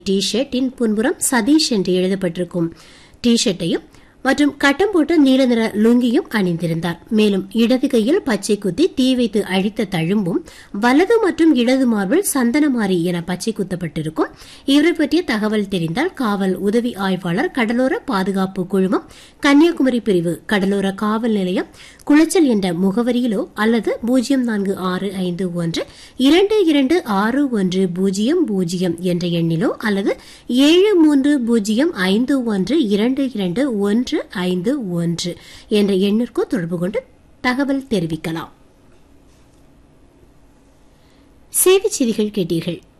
D ஷர்ட்டின் புன்புறம் Satish என்று எழுதப்பட்டிருக்கும் D ஷர்ட்டையும் மற்றும் கட்டம் போட்ட நீல நிற லுங்கியும் அணிந்திருந்தார் மேலும் இடது கையில் பச்சை குத்தி தீ வைத்து அழித்த தழும்பும் வலது மற்றும் இடது மார்பில் சந்தனமாரி என பச்சை குத்தப்பட்டிருக்கும் இவரை பற்றிய தகவல் தெரிந்தால் காவல் உதவி ஆய்வாளர் கடலோர பாதுகாப்பு குழுமம் கன்னியாகுமரி பிரிவு கடலோர காவல் நிலையம் குளச்சல் என்ற முகவரியிலோ அல்லது பூஜ்ஜியம் நான்கு ஆறு ஐந்து ஒன்று இரண்டு இரண்டு ஆறு ஒன்று பூஜ்ஜியம் பூஜ்ஜியம் என்ற எண்ணிலோ அல்லது ஏழு மூன்று பூஜ்ஜியம் ஐந்து ஒன்று இரண்டு இரண்டு ஒன்று ஐந்து ஒன்று என்ற எண்ணிற்கோ தொடர்பு கொண்டு தகவல் தெரிவிக்கலாம் சேவைச் செய்திகள் கேட்டீர்கள்